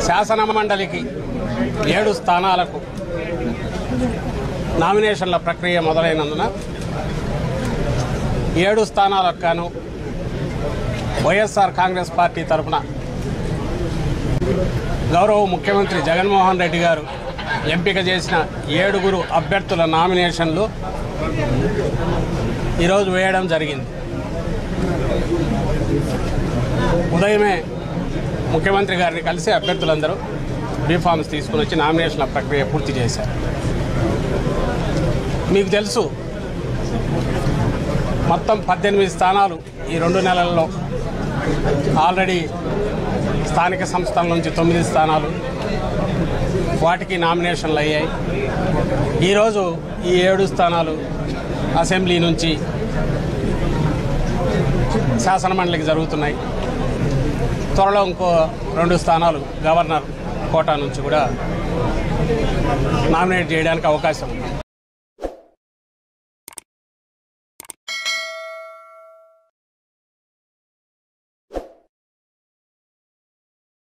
శాసన మండలికి ఏడు స్థానాలకు నామినేషన్ల ప్రక్రియ మొదలైనందున ఏడు స్థానాలకు గాను వైఎస్ఆర్ కాంగ్రెస్ పార్టీ తరఫున గౌరవ ముఖ్యమంత్రి జగన్మోహన్ రెడ్డి గారు ఎంపిక చేసిన ఏడుగురు అభ్యర్థుల నామినేషన్లు ఈరోజు వేయడం జరిగింది ఉదయమే ముఖ్యమంత్రి గారిని కలిసి అభ్యర్థులందరూ బీఫామ్స్ తీసుకుని వచ్చి నామినేషన్ల ప్రక్రియ పూర్తి చేశారు మీకు తెలుసు మొత్తం పద్దెనిమిది స్థానాలు ఈ రెండు నెలల్లో ఆల్రెడీ స్థానిక సంస్థల నుంచి తొమ్మిది స్థానాలు వాటికి నామినేషన్లు అయ్యాయి ఈరోజు ఈ ఏడు స్థానాలు అసెంబ్లీ నుంచి శాసనమండలికి జరుగుతున్నాయి త్వరలో ఇంకో రెండు స్థానాలు గవర్నర్ కోటా నుంచి కూడా నామినేట్ చేయడానికి అవకాశం ఉంది